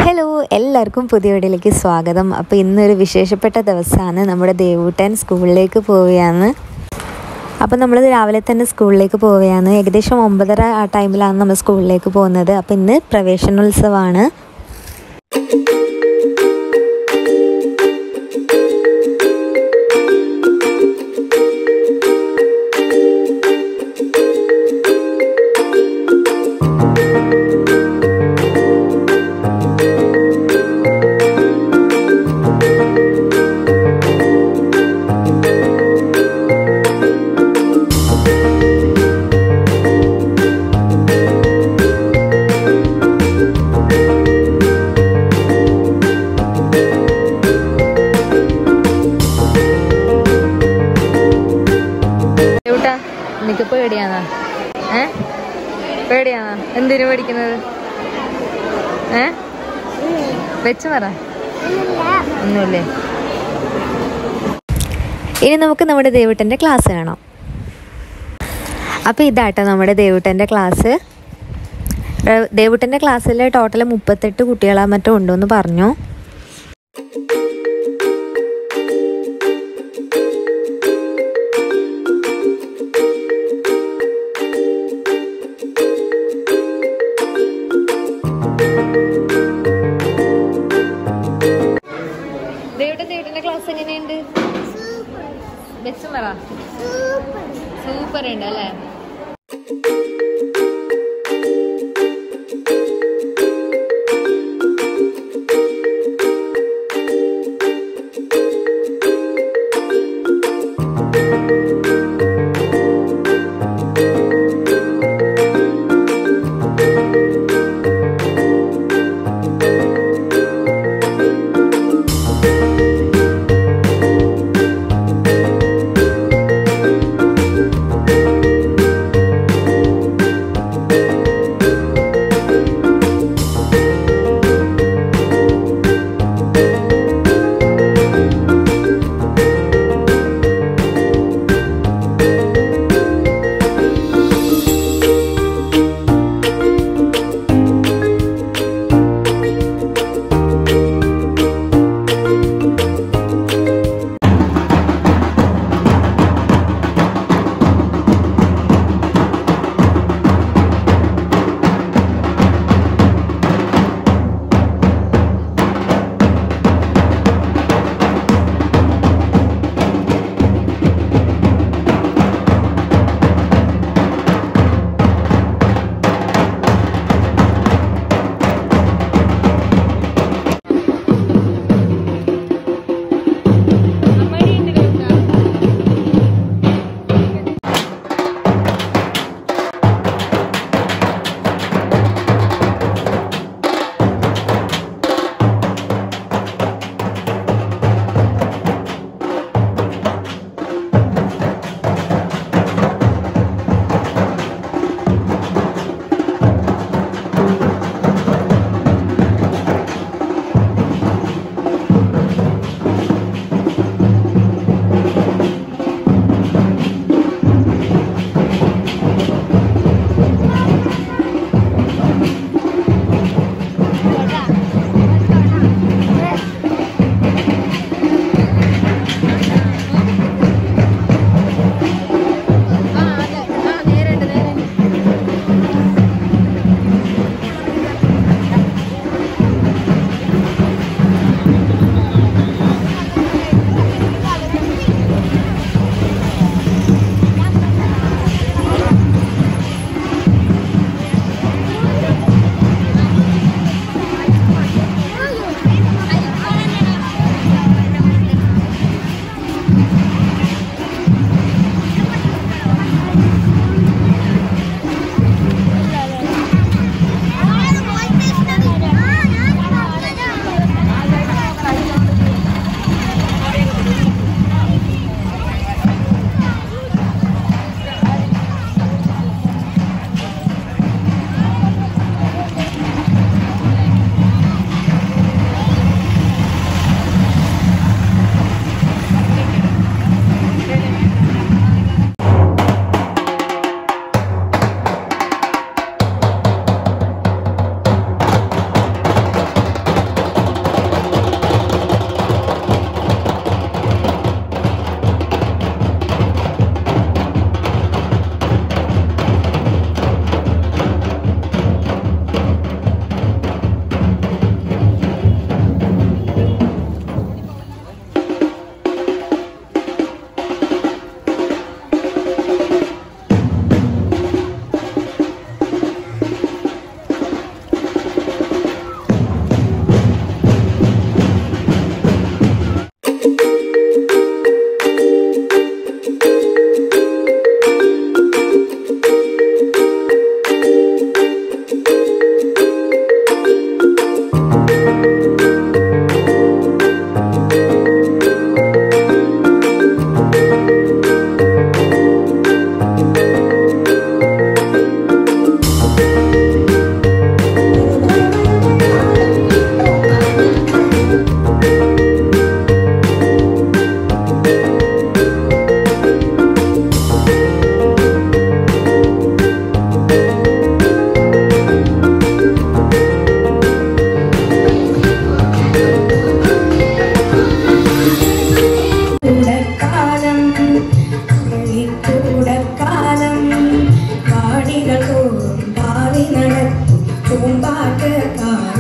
hello എല്ലാവർക്കും പുതിയ വീഡിയോയിലേക്ക് സ്വാഗതം അപ്പോൾ ഇന്നൊരു വിശേഷപ്പെട്ട ദിവസമാണ് നമ്മുടെ ദേവൂട്ടൻ സ്കൂളിലേക്ക് പോവുകയാണ് അപ്പോൾ നമ്മൾ രാവിലെ തന്നെ സ്കൂളിലേക്ക് പോവുകയാണ് ഏകദേശം ഒമ്പതര ആ ടൈമിലാണ് നമ്മൾ സ്കൂളിലേക്ക് പോകുന്നത് അപ്പോൾ ഇന്ന് പ്രവേശനോത്സവമാണ് ദേവൂട്ടാ നിനക്ക് പേടിയാണോ ഏ പേടിയാണോ എന്തിനു പേടിക്കുന്നത് ഏ വെച്ച് പറ ഒന്നുമില്ലേ ഇനി നമുക്ക് നമ്മുടെ ദേവൂട്ടൻ്റെ ക്ലാസ് കാണാം അപ്പോൾ ഇതാട്ടോ നമ്മുടെ ദേവൂട്ടൻ്റെ ക്ലാസ് ഏഹ് ദേവൂട്ടൻ്റെ ക്ലാസ്സിൽ ടോട്ടൽ മുപ്പത്തെട്ട് കുട്ടികളാ മറ്റോ ഉണ്ടെന്ന് പറഞ്ഞു ദേവൂട്ടൻ ദേവൂട്ടൻ്റെ ക്ലാസ് എങ്ങനെയുണ്ട് ബെസ്റ്റ് പറ സൂപ്പർ ഉണ്ട് അല്ലേ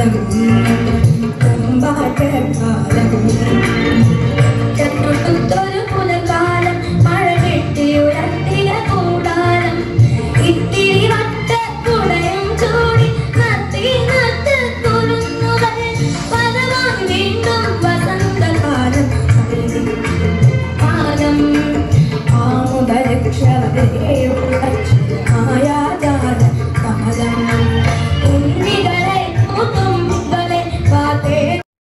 കാലം പൂമ്പാറ്റക്കാലം ചത്തുടുത്തൊരു പുലകാലം മഴ കെട്ടിയുരട്ടിയ കൂടാരം ഇത്തിരി വട്ട കുടയും ചൂടി നത്തി നത്ത് കുരുന്നുകൾ പദവാൻ വീണ്ടും വസന്തകാലം കാലം ആമുദരക്ഷമായാജാല കാലം ഉണ്ണികളെ മുത്തുമ്പികളെ പാത്തേ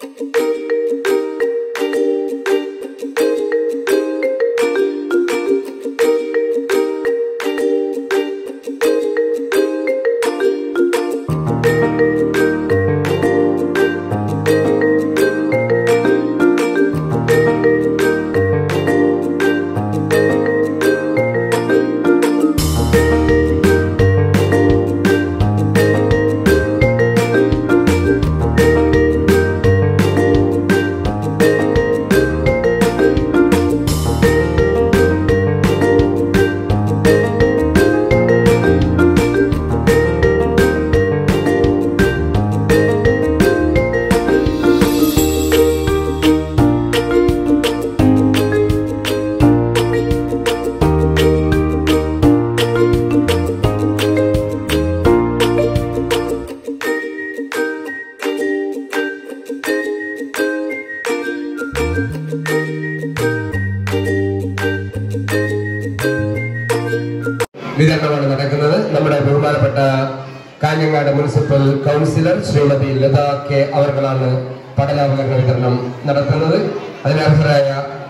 വിതരണമാണ് നടക്കുന്നത് നമ്മുടെ ബഹുമാനപ്പെട്ട Kanhangad municipal councillor Shrimati Latha K അവർകളാണ് പഠനാപകരണ വിതരണം നടത്തുന്നത് അതിനർഹരായ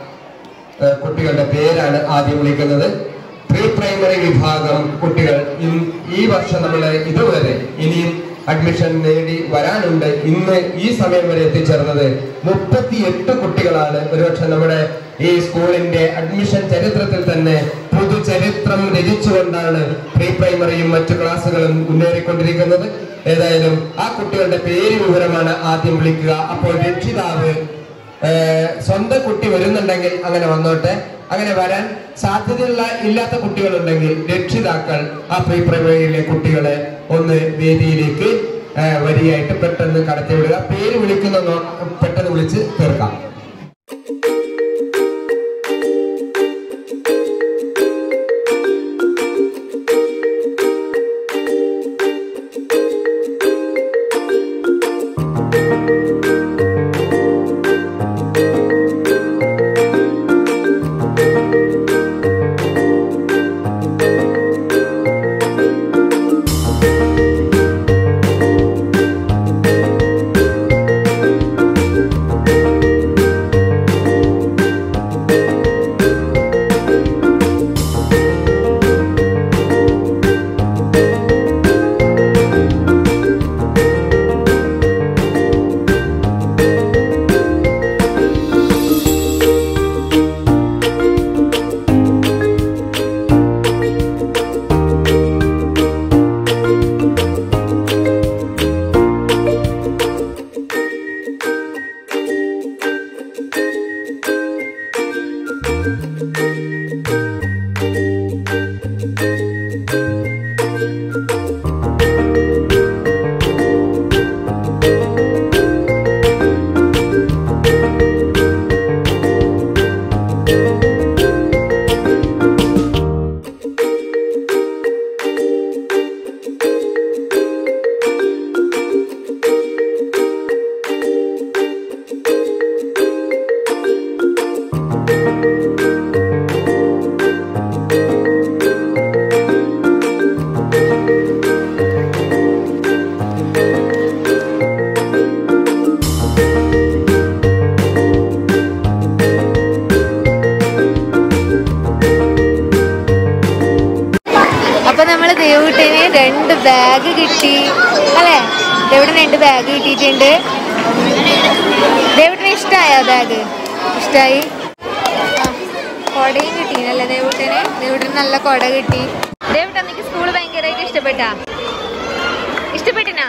ഏഹ്, കുട്ടികളുടെ പേരാണ് ആദ്യം വിളിക്കുന്നത് പ്രീ പ്രൈമറി വിഭാഗം കുട്ടികൾ ഇൻ- ഈ വർഷം നമ്മൾ ഇതുവരെ ഇനിയും അഡ്മിഷൻ നേടി വരാനുണ്ട് ഇന്ന് ഈ സമയം വരെ എത്തിച്ചേർന്നത് മുപ്പത്തിയെട്ട് കുട്ടികളാണ് ഒരുപക്ഷെ നമ്മുടെ ഈ സ്കൂളിന്റെ അഡ്മിഷൻ ചരിത്രത്തിൽ തന്നെ പുതുചരിത്രം രചിച്ചുകൊണ്ടാണ് പ്രീ പ്രൈമറിയും മറ്റു ക്ലാസ്സുകളും മുന്നേറിക്കൊണ്ടിരിക്കുന്നത് ഏതായാലും ആ കുട്ടികളുടെ പേര് വിവരമാണ് ആദ്യം വിളിക്കുക അപ്പോൾ രക്ഷിതാവ് ഏഹ് സ്വന്തം കുട്ടി വരുന്നുണ്ടെങ്കിൽ അങ്ങനെ വന്നോട്ടെ അങ്ങനെ വരാൻ സാധ്യതയുള്ള ഇല്ലാത്ത കുട്ടികളുണ്ടെങ്കിൽ രക്ഷിതാക്കൾ ആ പ്രീ പ്രൈമറിയിലെ കുട്ടികളെ ഒന്ന് വേദിയിലേക്ക് ഏഹ് വരിയായിട്ട് പെട്ടെന്ന് കടത്തിവിടുക പേര് വിളിക്കുന്ന നോ- പെട്ടെന്ന് വിളിച്ച് തീർക്കാം അപ്പൊ നമ്മള് ദേവുട്ടിന് രണ്ട് ബാഗ് കിട്ടി അല്ലേ ദേവുട്ടിന് രണ്ട് ബാഗ് കിട്ടിയിട്ടുണ്ട് ദേവുട്ടിന് ഇഷ്ടമായോ ബാഗ് ഇഷ്ടമായി കൊടയും കിട്ടീനല്ലേ ദേവുട്ടിന് ദേവുട്ടിന് നല്ല കൊട കിട്ടി ദേവുട്ട എനിക്ക് സ്കൂൾ ഭയങ്കരമായിട്ട് ഇഷ്ടപ്പെട്ടാ ഇഷ്ടപ്പെട്ടിനാ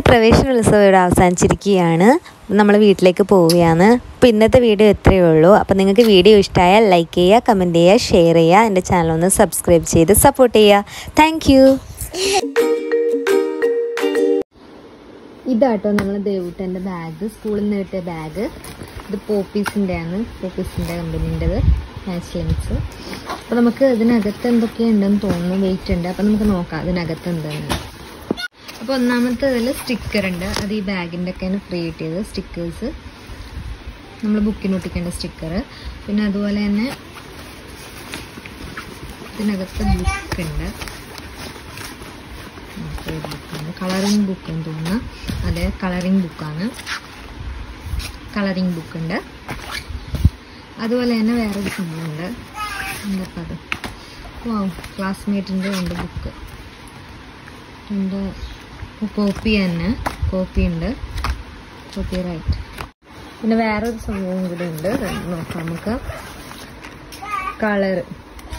പ്രവേശനോത്സവം ഇവിടെ അവസാനിച്ചിരിക്കുകയാണ് നമ്മൾ വീട്ടിലേക്ക് പോവുകയാണ് അപ്പോൾ ഇന്നത്തെ വീഡിയോ ഇത്രയേ ഉള്ളൂ അപ്പോൾ നിങ്ങൾക്ക് വീഡിയോ ഇഷ്ടമായാൽ ലൈക്ക് ചെയ്യുക കമൻറ്റ് ചെയ്യുക ഷെയർ ചെയ്യുക എൻ്റെ ചാനൽ ഒന്ന് സബ്സ്ക്രൈബ് ചെയ്ത് സപ്പോർട്ട് ചെയ്യുക താങ്ക് ഇതാട്ടോ നമ്മൾ ദേവൂട്ടൻ്റെ ബാഗ് സ്കൂളിൽ നിന്ന് കിട്ടിയ ബാഗ് ഇത് പോപ്പീസിൻ്റെ ആണ് പോപ്പീസിൻ്റെ കമ്പനീൻ്റെത് ഹാസ്ലിങ്സ് അപ്പോൾ നമുക്ക് ഇതിനകത്ത് എന്തൊക്കെയുണ്ടെന്ന് തോന്നുന്നു വെയിറ്റ് ഉണ്ട് അപ്പോൾ നമുക്ക് നോക്കാം ഇതിനകത്ത് എന്തെന്ന് അപ്പോൾ ഒന്നാമത്തെ ഇതിൽ സ്റ്റിക്കർ ഉണ്ട് അത് ഈ ബാഗിൻ്റെ ഒക്കെയാണ് ഫ്രീ കിട്ടിയത് സ്റ്റിക്കേഴ്സ് നമ്മൾ ബുക്കിന് ഒട്ടിക്കേണ്ട സ്റ്റിക്കർ പിന്നെ അതുപോലെ തന്നെ ഇതിനകത്ത് ബുക്ക് ഉണ്ട് ബുക്കാണ് കളറിങ് ബുക്ക് എന്ന് തോന്നുന്നു അതെ കളറിങ് ബുക്കാണ് കളറിങ് ബുക്ക് ഉണ്ട് അതുപോലെ തന്നെ വേറൊരു സംഭവമുണ്ട് എന്താ അത് ഓ ക്ലാസ്മേറ്റിൻ്റെ രണ്ട് ബുക്ക് രണ്ട് കോപ്പി തന്നെ കോപ്പി ഉണ്ട് കോപ്പി റൈറ്റ് പിന്നെ വേറൊരു സംഭവം കൂടി ഉണ്ട് അത് നോക്കാം നമുക്ക് കളർ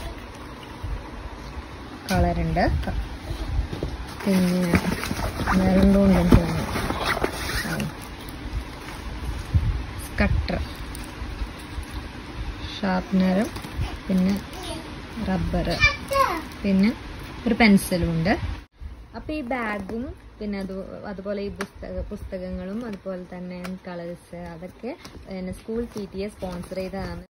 കളറുണ്ട് പിന്നെ വേറെ എന്തോ ഉണ്ടെന്ന് തോന്നുന്നു കട്ടർ ഷാർപ്നറും പിന്നെ റബ്ബർ പിന്നെ ഒരു പെൻസിലും ഉണ്ട് അപ്പോൾ ഈ ബാഗും പിന്നെ അത് അതുപോലെ ഈ പുസ്തക പുസ്തകങ്ങളും അതുപോലെ തന്നെ കളേഴ്സ് അതൊക്കെ പിന്നെ school P T A sponsor ചെയ്തതാണ്